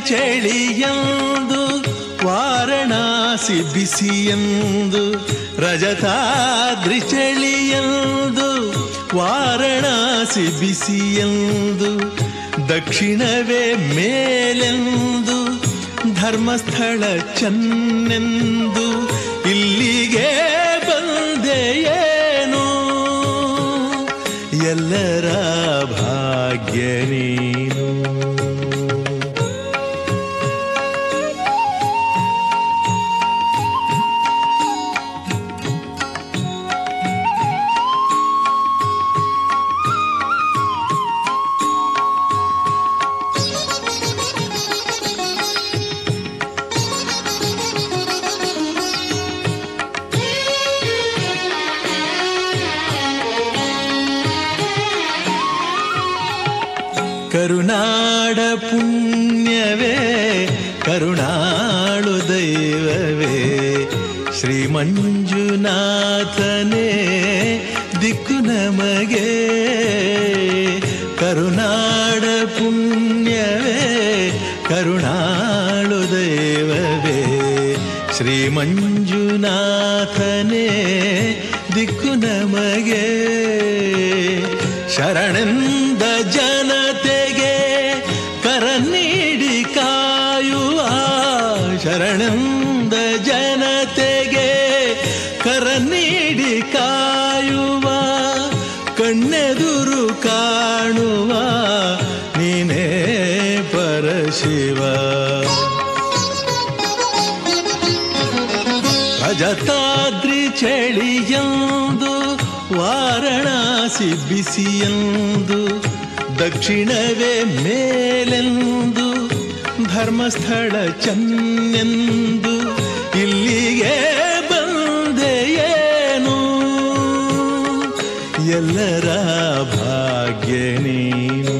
ಚಳಿಯಂದು ವಾರಣಾಸಿ ಬಿಸಿಯಂದು ರಜತಾದ್ರಿ ಚಳಿಯಂದು ವಾರಣಾಸಿ ಬಿಸಿಯಂದು ದಕ್ಷಿಣವೇ ಮೇಲೆಂದು ಧರ್ಮಸ್ಥಳ ಚೆನ್ನೆಂದು ಇಲ್ಲಿಗೆ ಬಂದೆಯೇನು ಎಲ್ಲರ ಭಾಗ್ಯ ನೀನು ಕರುನಾಡ ಪುಣ್ಯವೇ ಕರುಣಾಳು ದೈವವೇ ಶ್ರೀ ಮಂಜುನಾಥನೇ ದಿಕ್ಕು ನಮಗೆ ಕರುನಾಡ ಪುಣ್ಯವೇ ಕರುಣಾಳು ದೈವವೇ ಶ್ರೀ ಮಂಜುನಾಥನೇ ದಿಕ್ಕು ನಮಗೆ ಶರಣೆಂದ ಜನತೆಗೆ ಕರ ನೀಡಿ ಕಾಯುವ ಶರಣೆಂದ ಜನತೆಗೆ ಕರ ನೀಡಿ ಕಾಯುವ ಕಣ್ಣೆದುರು ಕಾಣುವ ನೀನೇ ಪರಶಿವ ರಜತಾದ್ರಿ ಚಳಿಯಂದು ವಾರಣಾಸಿ ಬಿಸಿಯಂದು ದಕ್ಷಿಣವೇ ಮೇಲೆಂದು ಧರ್ಮಸ್ಥಳ ಚೆನ್ನೆಂದು ಇಲ್ಲಿಗೆ ಬಂದೆಯೇನು ಎಲ್ಲರ ಭಾಗ್ಯ ನೀನು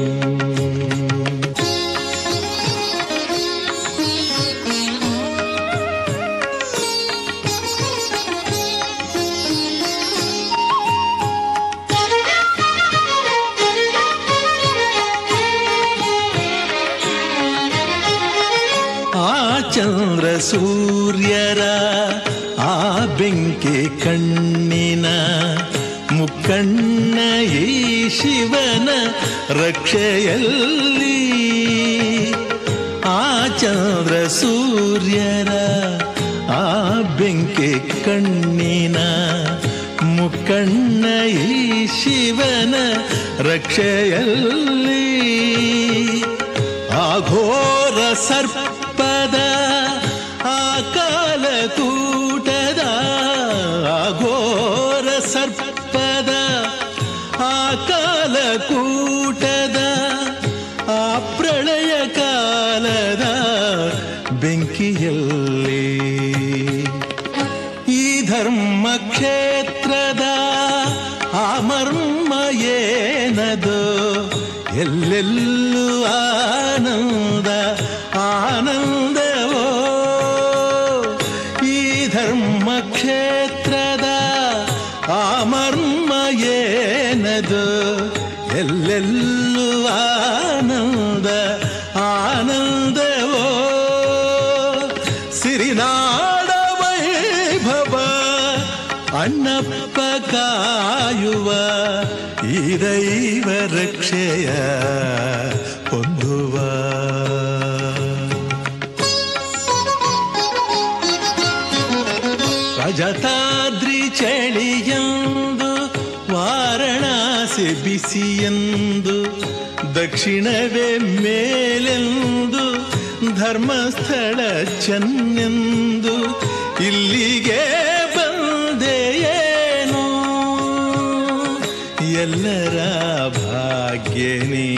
ಆ ಚಂದ್ರ ಸೂರ್ಯರ ಆ ಬೆಂಕಿ ಕಣ್ಣಿನ ಮುಕ್ಕಣ್ಣ ಈ ಶಿವನ ರಕ್ಷೆಯಲ್ಲಿ ಆ ಚಂದ್ರ ಸೂರ್ಯರ ಆ ಬೆಂಕಿ ಕಣ್ಣಿನ ಮುಕ್ಕಣ್ಣ ಈ ಶಿವನ ರಕ್ಷೆಯಲ್ಲಿ ಆಘೋರ ಸರ್ಪದ ಆ ಕಾಲಕೂಟದ ಆಘೋರ ಸರ್ಪದ ಆ ಕಾಲಕೂಟದ ಆ ಪ್ರಳಯ ಕಾಲದ ಬೆಂಕಿಯಲ್ಲಿ ಈ ಧರ್ಮ ಕ್ಷೇತ್ರದ ಆ ಮರ್ಮ ಏನದು ಎಲ್ಲೆಲ್ಲೂ ಆನಂದ ಆನಂದವೋ ಈ ಧರ್ಮ ಕ್ಷೇತ್ರದ ಆ ಮರ್ಮ ಏನದು ಎಲ್ಲೆಲ್ಲೂ ಆನಂದ ಆನಂದವೋ ಸಿರಿನಾಡ ವೈಭವ ಅಣ್ಣಪ್ಪ ಕಾಯುವ ಈ ದೈವ ರಕ್ಷೆಯ ಹೊಂದುವ ರಜತಾದ್ರಿ ಚಳಿಯಂದು ವಾರಣಾಸಿ ಬಿಸಿಯಂದು ದಕ್ಷಿಣವೇ ಮೇಲೆಂದು ಧರ್ಮಸ್ಥಳ ಚೆನ್ನೆಂದು ಇಲ್ಲಿಗೆ ಬಂದೆಯೇನು ಎಲ್ಲರ ಭಾಗ್ಯ ನೀ